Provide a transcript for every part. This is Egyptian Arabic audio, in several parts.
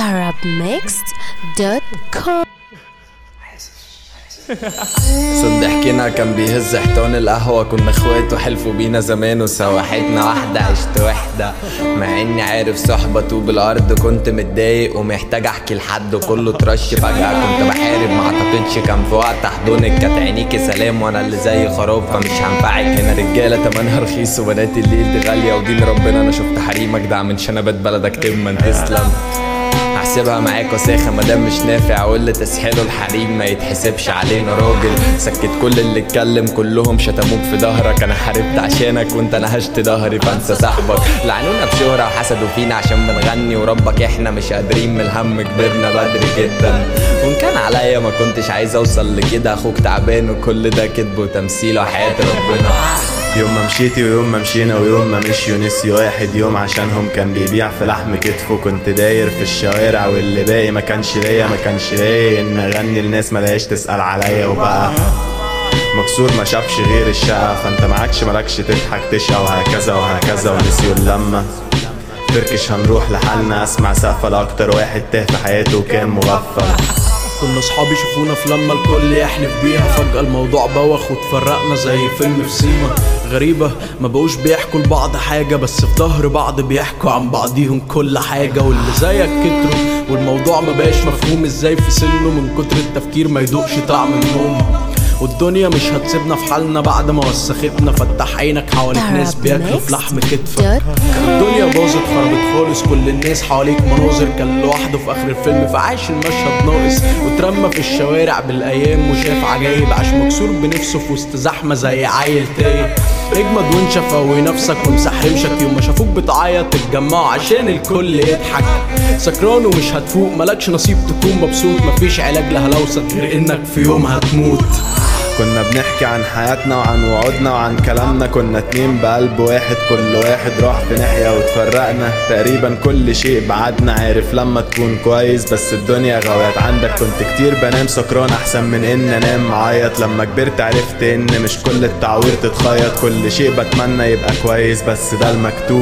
arabmixed.com صد ضحكنا كان بيهز حيطان القهوة كنا اخوات وحلفوا بينا زمان وسوحتنا واحدة عشت وحدة مع اني عارف صحبة طوب الارض كنت متضايق ومحتاج احكي لحد وكله ترش فجأة كنت بحارب ما اعتقدش كان في وقت احضنك كانت عينيكي سلام وانا اللي زي خراب فمش هنفعك هنا رجالة تمنها رخيص وبنات الليل دي غالية ودين ربنا انا شفت حريمك دع من شنبات بلدك تمن تسلم هحسبها معاك وساخة مادام مش نافع واللي تسحله الحريم ما يتحسبش علينا راجل سكت كل اللي اتكلم كلهم شتموك في ظهرك انا حاربت عشانك وانت نهشت ظهري فانسى صاحبك لعنونا بشهرة وحسدوا فينا عشان بنغني وربك احنا مش قادرين من الهم كبرنا بدري جدا وان كان عليا ما كنتش عايز اوصل لكده اخوك تعبان وكل ده كذب وتمثيل وحياة ربنا يوم ما مشيتي ويوم ما مشينا ويوم ما مشيوا نسي واحد يوم عشانهم كان بيبيع في لحم كتفه كنت داير في الشوارع واللي باقي ما كانش ليا ما كانش لاقي ان اغني الناس ملاقيش تسأل عليا وبقى مكسور ما شافش غير الشقة فانت معكش مالكش تضحك تشقى وهكذا وهكذا ونسيوا اللمة تركش هنروح لحالنا اسمع سقفة لاكتر واحد تاه في حياته وكان مغفل كنا صحابي شافونا في لما الكل يحلف بيها فجأة الموضوع بوخ واتفرقنا زي فيلم في سيما غريبة ما بقوش بيحكوا لبعض حاجة بس في ظهر بعض بيحكوا عن بعضيهم كل حاجة واللي زيك كتروا والموضوع ما بقاش مفهوم ازاي في سنه من كتر التفكير ما يدوقش طعم النوم والدنيا مش هتسيبنا في حالنا بعد ما وسختنا فتح عينك حواليك ناس بياكلوا في لحم كتفك الدنيا باظت خربت خالص كل الناس حواليك مناظر كان لوحده في اخر الفيلم فعاش المشهد ناقص واترمى في الشوارع بالايام وشاف عجايب عاش مكسور بنفسه في وسط زحمه زي عيل تايه اجمد وانشف قوي نفسك وامسح رمشك يوم ما شافوك بتعيط تتجمعوا عشان الكل يضحك سكران ومش هتفوق ملكش نصيب تكون مبسوط مفيش علاج لهلاوسك غير انك في يوم هتموت كنا بنحكي عن حياتنا وعن وعودنا وعن كلامنا كنا اتنين بقلب واحد كل واحد راح في ناحية واتفرقنا تقريبا كل شيء بعدنا عارف لما تكون كويس بس الدنيا غويت عندك كنت كتير بنام سكران احسن من ان انام معيط لما كبرت عرفت ان مش كل التعوير تتخيط كل شيء بتمنى يبقى كويس بس ده المكتوب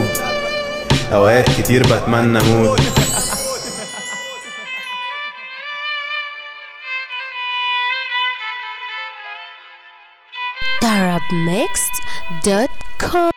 اوقات كتير بتمنى موت arabmixed.com